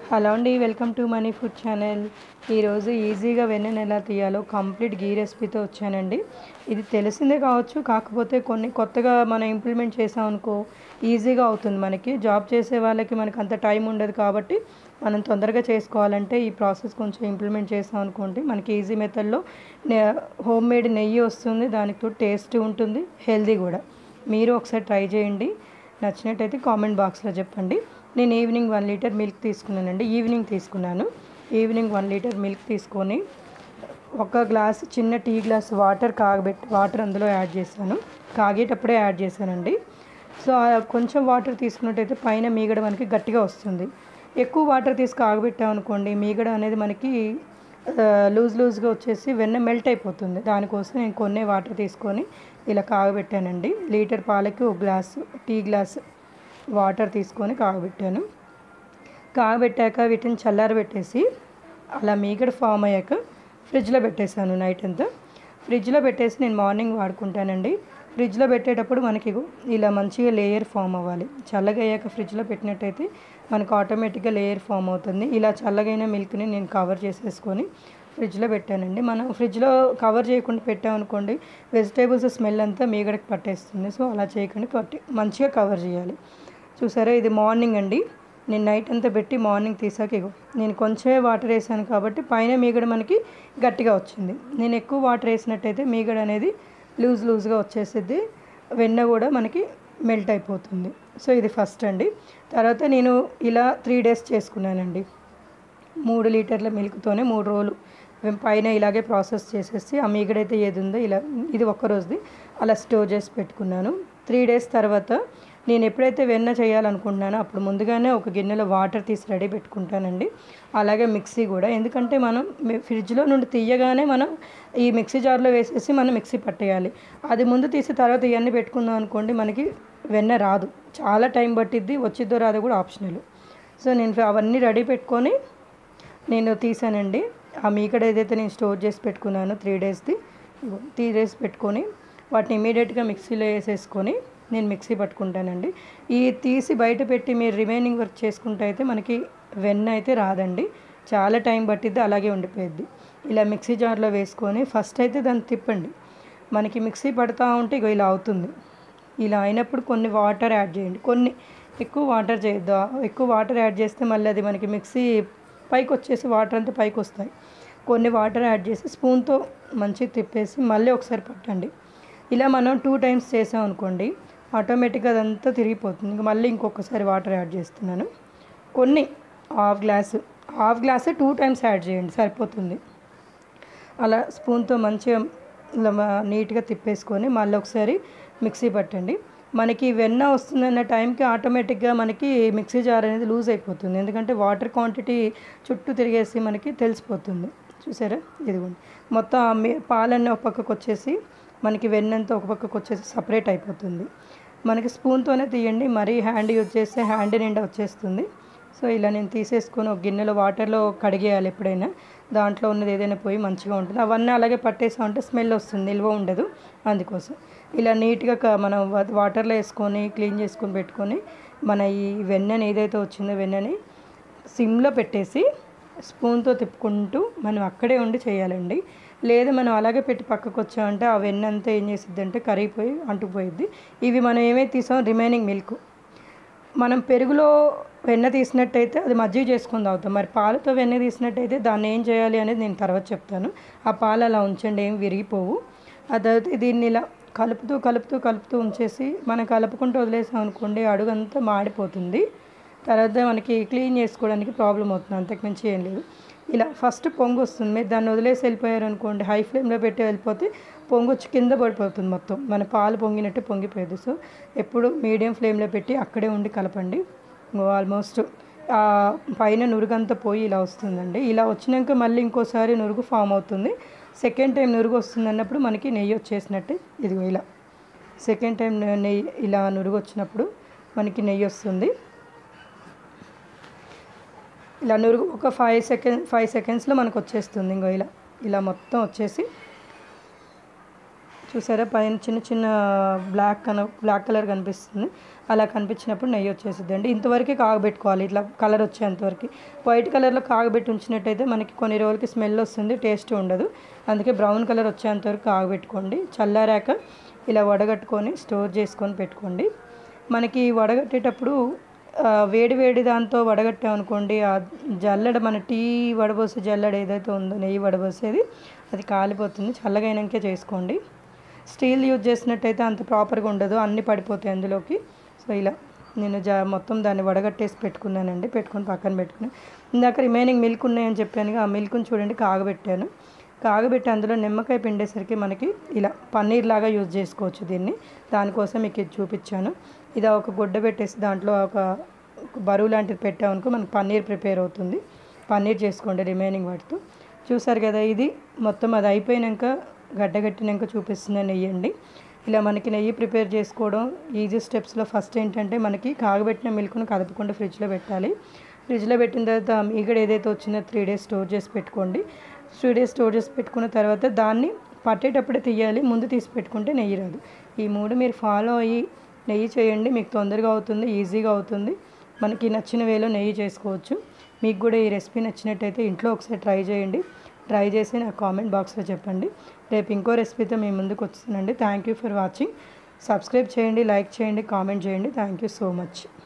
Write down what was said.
hello అండి welcome to money food channel ఈరోజు ఈజీగా వెన్నెను ఎలా తీయాలో కంప్లీట్ గీ రెసిపీతో వచ్చానండి ఇది తెలిసిందే కావచ్చు కాకపోతే కొన్ని కొత్తగా మనం ఇంప్లిమెంట్ చేసాం అనుకో ఈజీగా అవుతుంది మనకి జాబ్ చేసే వాళ్ళకి మనకు అంత టైం ఉండదు కాబట్టి మనం తొందరగా చేసుకోవాలంటే ఈ ప్రాసెస్ కొంచెం ఇంప్లిమెంట్ చేసాం అనుకోండి మనకి ఈజీ మెథడ్లో హోమ్ మేడ్ నెయ్యి వస్తుంది దానికి టేస్ట్ ఉంటుంది హెల్దీ కూడా మీరు ఒకసారి ట్రై చేయండి నచ్చినట్టయితే కామెంట్ బాక్స్లో చెప్పండి నేను ఈవినింగ్ వన్ లీటర్ మిల్క్ తీసుకున్నానండి ఈవినింగ్ తీసుకున్నాను ఈవినింగ్ వన్ లీటర్ మిల్క్ తీసుకొని ఒక గ్లాస్ చిన్న టీ గ్లాస్ వాటర్ కాగబెట్టి వాటర్ అందులో యాడ్ చేశాను కాగేటప్పుడే యాడ్ చేశానండి సో ఆ కొంచెం వాటర్ తీసుకున్నట్టయితే పైన మీగడ మనకి గట్టిగా వస్తుంది ఎక్కువ వాటర్ తీసి కాగబెట్టామనుకోండి మీగడ అనేది మనకి లూజ్ లూజ్గా వచ్చేసి వెన్న మెల్ట్ అయిపోతుంది దానికోసం నేను కొన్ని వాటర్ తీసుకొని ఇలా కాగబెట్టానండి లీటర్ పాలకి ఒక గ్లాసు టీ గ్లాస్ వాటర్ తీసుకొని కాగబెట్టాను కాగబెట్టాక వీటిని చల్లారబెట్టేసి అలా మీగడ ఫామ్ అయ్యాక ఫ్రిడ్జ్లో పెట్టేశాను నైట్ అంతా ఫ్రిడ్జ్లో పెట్టేసి నేను మార్నింగ్ వాడుకుంటానండి ఫ్రిడ్జ్లో పెట్టేటప్పుడు మనకి ఇగో ఇలా మంచిగా లేయర్ ఫామ్ అవ్వాలి చల్లగా అయ్యాక ఫ్రిడ్జ్లో పెట్టినట్టయితే మనకు ఆటోమేటిక్గా లేయర్ ఫామ్ అవుతుంది ఇలా చల్లగైన మిల్క్ని నేను కవర్ చేసేసుకొని ఫ్రిడ్జ్లో పెట్టానండి మనం ఫ్రిడ్జ్లో కవర్ చేయకుండా పెట్టామనుకోండి వెజిటేబుల్స్ స్మెల్ అంతా మీగడకి పట్టేస్తుంది సో అలా చేయకుండా పట్టి మంచిగా కవర్ చేయాలి చూసారా ఇది మార్నింగ్ అండి నేను నైట్ అంతా పెట్టి మార్నింగ్ తీసాక ఇగో నేను కొంచెమే వాటర్ వేసాను కాబట్టి పైన మీగడ మనకి గట్టిగా వచ్చింది నేను ఎక్కువ వాటర్ వేసినట్టయితే మీగడ అనేది లూజ్ లూజ్గా వచ్చేసిద్ది వెన్న కూడా మనకి మెల్ట్ అయిపోతుంది సో ఇది ఫస్ట్ అండి తర్వాత నేను ఇలా త్రీ డేస్ చేసుకున్నానండి మూడు లీటర్ల మిల్క్తోనే మూడు రోజులు పైన ఇలాగే ప్రాసెస్ చేసేసి ఆ మీగడైతే ఏది ఉందో ఇలా ఇది ఒక్క రోజుది అలా స్టోర్ చేసి పెట్టుకున్నాను త్రీ డేస్ తర్వాత నేను ఎప్పుడైతే వెన్న చేయాలనుకుంటున్నానో అప్పుడు ముందుగానే ఒక గిన్నెలో వాటర్ తీసి రెడీ పెట్టుకుంటానండి అలాగే మిక్సీ కూడా ఎందుకంటే మనం ఫ్రిడ్జ్లో నుండి తీయగానే మనం ఈ మిక్సీ జార్లో వేసేసి మనం మిక్సీ పట్టేయాలి అది ముందు తీసి తర్వాత ఇవన్నీ పెట్టుకుందాం అనుకోండి మనకి వెన్న రాదు చాలా టైం పట్టిద్ది వచ్చిద్దో రాదో కూడా ఆప్షనల్ సో నేను అవన్నీ రెడీ పెట్టుకొని నేను తీసానండి ఆ మీకడ ఏదైతే నేను స్టోర్ చేసి పెట్టుకున్నానో త్రీ డేస్ది త్రీ డేస్ పెట్టుకొని వాటిని ఇమీడియట్గా మిక్సీలో వేసేసుకొని నేను మిక్సీ పట్టుకుంటానండి ఈ తీసి బయట పెట్టి మీరు రిమైనింగ్ వర్క్ చేసుకుంటే అయితే మనకి వెన్న అయితే రాదండి చాలా టైం పట్టిద్ది అలాగే ఉండిపోయిద్ది ఇలా మిక్సీ జార్లో వేసుకొని ఫస్ట్ అయితే దాన్ని తిప్పండి మనకి మిక్సీ పడతా ఉంటే ఇగో ఇలా అవుతుంది ఇలా అయినప్పుడు కొన్ని వాటర్ యాడ్ చేయండి కొన్ని ఎక్కువ వాటర్ చేయొద్దు ఎక్కువ వాటర్ యాడ్ చేస్తే మళ్ళీ అది మనకి మిక్సీ పైకి వచ్చేసి వాటర్ అంతా పైకి వస్తాయి కొన్ని వాటర్ యాడ్ చేసి స్పూన్తో మంచిగా తిప్పేసి మళ్ళీ ఒకసారి పట్టండి ఇలా మనం టూ టైమ్స్ చేసాం అనుకోండి ఆటోమేటిక్గా అదంతా తిరిగిపోతుంది ఇంకా మళ్ళీ ఇంకొకసారి వాటర్ యాడ్ చేస్తున్నాను కొన్ని half glass half glass two times add చేయండి సరిపోతుంది అలా స్పూన్తో మంచిగా ఇలా నీట్గా తిప్పేసుకొని మళ్ళీ ఒకసారి మిక్సీ పట్టండి మనకి వెన్న వస్తుందన్న టైంకి ఆటోమేటిక్గా మనకి మిక్సీ జార్ అనేది లూజ్ అయిపోతుంది ఎందుకంటే వాటర్ క్వాంటిటీ చుట్టూ తిరిగేసి మనకి తెలిసిపోతుంది చూసారా ఇదిగోండి మొత్తం పాలన్నీ ఒక పక్కకు వచ్చేసి మనకి వెన్నంతా ఒక పక్కకు వచ్చేసి సపరేట్ అయిపోతుంది మనకి స్పూన్తోనే తీయండి మరీ హ్యాండ్ యూజ్ చేస్తే హ్యాండ్ నిండా వచ్చేస్తుంది సో ఇలా నేను తీసేసుకొని ఒక గిన్నెలో వాటర్లో కడిగేయాలి ఎప్పుడైనా దాంట్లో ఉన్నది ఏదైనా పోయి మంచిగా ఉంటుంది అవన్నీ అలాగే పట్టేసామంటే స్మెల్ వస్తుంది నిల్వ ఉండదు అందుకోసం ఇలా నీట్గా మనం వాటర్లో వేసుకొని క్లీన్ చేసుకొని పెట్టుకొని మన ఈ వెన్నని ఏదైతే వచ్చిందో వెన్నని సిమ్లో పెట్టేసి స్పూన్తో తిప్పుకుంటూ మనం అక్కడే ఉండి చేయాలండి లేదు మనం అలాగే పెట్టి పక్కకు వచ్చామంటే ఆ వెన్న అంతా ఏం చేసిద్ది అంటే కరిగిపోయి అంటుకుపోయిద్ది ఇవి మనం ఏమైతే తీసాం రిమైనింగ్ మిల్క్ మనం పెరుగులో వెన్న తీసినట్టయితే అది మజ్జిగ చేసుకొని తాగుతాం మరి పాలతో వెన్న తీసినట్టయితే దాన్ని ఏం చేయాలి అనేది నేను తర్వాత చెప్తాను ఆ పాలు అలా ఉంచండి ఏం విరిగిపోవు అదైతే దీన్ని ఇలా కలుపుతూ కలుపుతూ కలుపుతూ ఉంచేసి మనం కలుపుకుంటూ వదిలేసాం అనుకోండి అడుగంతా మాడిపోతుంది తర్వాత మనకి క్లీన్ చేసుకోవడానికి ప్రాబ్లం అవుతుంది అంతకుమించి ఏం లేదు ఇలా ఫస్ట్ పొంగు వస్తుంది మీరు దాన్ని వదిలేసి వెళ్ళిపోయారు అనుకోండి హై ఫ్లేమ్లో పెట్టి వెళ్ళిపోతే పొంగు వచ్చి కింద పడిపోతుంది మొత్తం మన పాలు పొంగినట్టు పొంగిపోయేది సో ఎప్పుడు మీడియం ఫ్లేమ్లో పెట్టి అక్కడే ఉండి కలపండి ఆల్మోస్ట్ పైన నురుగంతా పోయి ఇలా వస్తుందండి ఇలా వచ్చినాక మళ్ళీ ఇంకోసారి నురుగు ఫామ్ అవుతుంది సెకండ్ టైం నురుగు వస్తుంది అన్నప్పుడు మనకి నెయ్యి వచ్చేసినట్టే ఇదిగో ఇలా సెకండ్ టైం నెయ్యి ఇలా నురుగు వచ్చినప్పుడు మనకి నెయ్యి వస్తుంది ఇలా నురుగు ఒక ఫైవ్ సెకండ్ ఫైవ్ సెకండ్స్లో మనకు వచ్చేస్తుంది ఇంకో ఇలా ఇలా మొత్తం వచ్చేసి చూసారా పైన చిన్న చిన్న బ్లాక్ కన బ్లాక్ కలర్ కనిపిస్తుంది అలా కనిపించినప్పుడు నెయ్యి వచ్చేసింది అండి ఇంతవరకే కాగబెట్టుకోవాలి ఇట్లా కలర్ వచ్చేంతవరకు వైట్ కలర్లో కాగబెట్టి ఉంచినట్టయితే మనకి కొన్ని రోజులకి స్మెల్ వస్తుంది టేస్ట్ ఉండదు అందుకే బ్రౌన్ కలర్ వచ్చేంతవరకు కాగబెట్టుకోండి చల్లారాక ఇలా వడగట్టుకొని స్టోర్ చేసుకొని పెట్టుకోండి మనకి వడగట్టేటప్పుడు ఆ, వేడి వేడి దాంతో వడగట్టామనుకోండి ఆ జల్లెడ మన టీ వడబోసే జల్లెడ ఏదైతే ఉందో నెయ్యి వడబోసేది అది కాలిపోతుంది చల్లగైనాకే చేసుకోండి స్టీల్ యూజ్ చేసినట్టయితే అంత ప్రాపర్గా ఉండదు అన్నీ పడిపోతాయి అందులోకి సో ఇలా నేను జా మొత్తం దాన్ని వడగట్టేసి పెట్టుకున్నానండి పెట్టుకొని పక్కన పెట్టుకున్నాను ఇందాక రిమైనింగ్ మిల్క్ ఉన్నాయని చెప్పాను ఆ మిల్క్ని చూడండి కాగబెట్టాను కాగబెట్టి అందులో నిమ్మకాయ పిండేసరికి మనకి ఇలా పన్నీర్ లాగా యూజ్ చేసుకోవచ్చు దీన్ని దానికోసం మీకు ఇది చూపించాను ఇది ఒక గుడ్డ పెట్టేసి దాంట్లో ఒక ఒక బరువు లాంటిది పెట్టామనుకో మనకి పన్నీర్ ప్రిపేర్ అవుతుంది పన్నీర్ చేసుకోండి రిమైనింగ్ వాటితో చూసారు కదా ఇది మొత్తం అది అయిపోయినాక గడ్డగట్టినాక చూపిస్తుంది నెయ్యి అండి ఇలా మనకి నెయ్యి ప్రిపేర్ చేసుకోవడం ఈజీ స్టెప్స్లో ఫస్ట్ ఏంటంటే మనకి కాగబెట్టిన మిల్క్ను కదపకుండా ఫ్రిడ్జ్లో పెట్టాలి ఫ్రిడ్జ్లో పెట్టిన తర్వాత మీగడ ఏదైతే వచ్చిందో త్రీ డేస్ స్టోర్ చేసి పెట్టుకోండి త్రీ డేస్ స్టోర్ చేసి పెట్టుకున్న తర్వాత దాన్ని పట్టేటప్పుడే తీయాలి ముందు తీసి పెట్టుకుంటే నెయ్యి రాదు ఈ మూడు మీరు ఫాలో అయ్యి నెయ్యి చేయండి మీకు తొందరగా అవుతుంది ఈజీగా అవుతుంది మనకి నచ్చిన వేలో నెయ్యి చేసుకోవచ్చు మీకు కూడా ఈ రెసిపీ నచ్చినట్టయితే ఇంట్లో ఒకసారి ట్రై చేయండి ట్రై చేసి నాకు కామెంట్ బాక్స్లో చెప్పండి రేపు ఇంకో రెసిపీతో మీ ముందుకు వస్తుందండి thank you for watching subscribe చేయండి లైక్ చేయండి కామెంట్ చేయండి థ్యాంక్ యూ సో మచ్